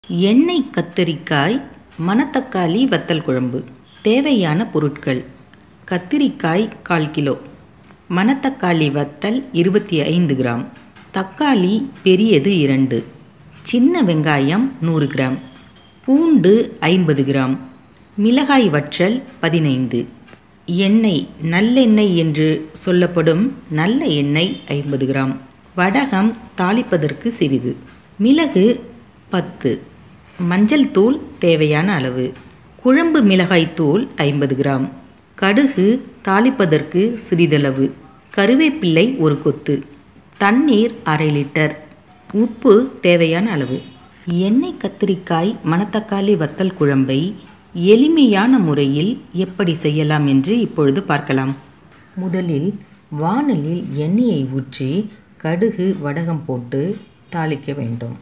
எண்ணெய் கத்தரிக்காய் மணத்தக்காளி வத்தல் குழம்பு தேவையான பொருட்கள் கத்திரிக்காய் கால் கிலோ மணத்தக்காளி வத்தல் இருபத்தி ஐந்து கிராம் தக்காளி பெரியது இரண்டு சின்ன வெங்காயம் நூறு கிராம் பூண்டு ஐம்பது கிராம் மிளகாய் வற்றல் பதினைந்து எண்ணெய் நல்லெண்ணெய் என்று சொல்லப்படும் நல்ல எண்ணெய் ஐம்பது கிராம் வடகம் தாளிப்பதற்கு சிறிது மிளகு பத்து மஞ்சள் தூள் தேவையான அளவு குழம்பு மிளகாய் தூள் ஐம்பது கிராம் கடுகு தாளிப்பதற்கு சிறிதளவு கருவேப்பிள்ளை ஒரு கொத்து தண்ணீர் அரை லிட்டர் உப்பு தேவையான அளவு எண்ணெய் கத்திரிக்காய் மணத்தக்காளி வத்தல் குழம்பை எளிமையான முறையில் எப்படி செய்யலாம் என்று இப்பொழுது பார்க்கலாம் முதலில் வாணலில் எண்ணெயை ஊற்றி கடுகு வடகம் போட்டு தாளிக்க வேண்டும்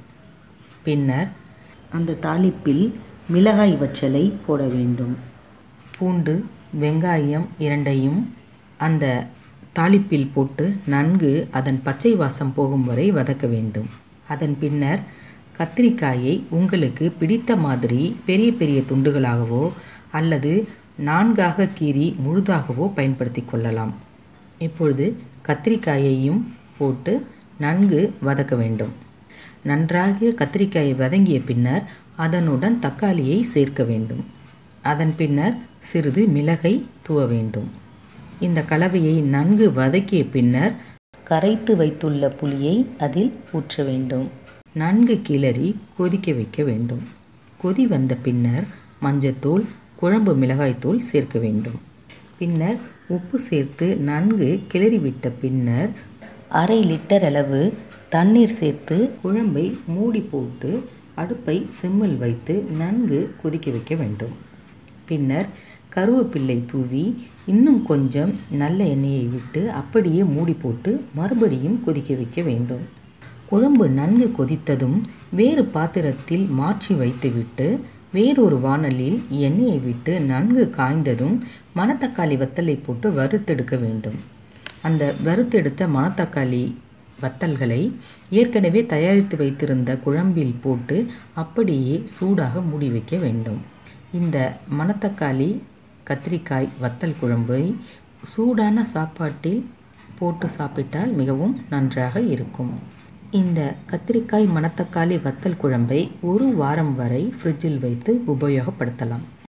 பின்னர் அந்த தாளிப்பில் மிளகாய் வற்றலை போட வேண்டும் பூண்டு வெங்காயம் இரண்டையும் அந்த தாளிப்பில் போட்டு நன்கு அதன் பச்சை வாசம் போகும் வரை வதக்க வேண்டும் அதன் பின்னர் கத்திரிக்காயை உங்களுக்கு பிடித்த மாதிரி பெரிய பெரிய துண்டுகளாகவோ அல்லது நான்காக கீறி முழுதாகவோ பயன்படுத்தி கொள்ளலாம் இப்பொழுது கத்திரிக்காயையும் போட்டு நன்கு வதக்க வேண்டும் நன்றாக கத்திரிக்காயை வதங்கிய பின்னர் அதனுடன் தக்காளியை சேர்க்க வேண்டும் அதன் பின்னர் சிறிது மிளகை தூவ வேண்டும் இந்த கலவையை நன்கு வதக்கிய பின்னர் கரைத்து வைத்துள்ள புளியை அதில் ஊற்ற வேண்டும் நன்கு கிளறி கொதிக்க வைக்க வேண்டும் கொதி வந்த பின்னர் மஞ்சத்தூள் குழம்பு மிளகாய்த்தூள் சேர்க்க வேண்டும் பின்னர் உப்பு சேர்த்து நன்கு கிளறிவிட்ட பின்னர் அரை லிட்டர் அளவு தண்ணீர் சேர்த்து குழம்பை மூடி போட்டு அடுப்பை செம்மில் வைத்து நன்கு கொதிக்க வைக்க வேண்டும் பின்னர் கருவேப்பிள்ளை தூவி இன்னும் கொஞ்சம் நல்ல எண்ணெயை விட்டு அப்படியே மூடி போட்டு மறுபடியும் கொதிக்க வைக்க வேண்டும் குழம்பு நன்கு கொதித்ததும் வேறு பாத்திரத்தில் மாற்றி வைத்துவிட்டு வேறொரு வாணலில் எண்ணெயை விட்டு நன்கு காய்ந்ததும் மணத்தக்காளி வத்தலை போட்டு வறுத்தெடுக்க வேண்டும் அந்த வறுத்தெடுத்த மணத்தக்காளி வத்தல்களை ஏற்கனவே தயாரித்து வைத்திருந்த குழம்பில் போட்டு அப்படியே சூடாக மூடி வைக்க வேண்டும் இந்த மணத்தக்காளி கத்திரிக்காய் வத்தல் குழம்பை சூடான சாப்பாட்டில் போட்டு சாப்பிட்டால் மிகவும் நன்றாக இருக்கும் இந்த கத்திரிக்காய் மணத்தக்காளி வத்தல் குழம்பை ஒரு வாரம் வரை ஃப்ரிட்ஜில் வைத்து உபயோகப்படுத்தலாம்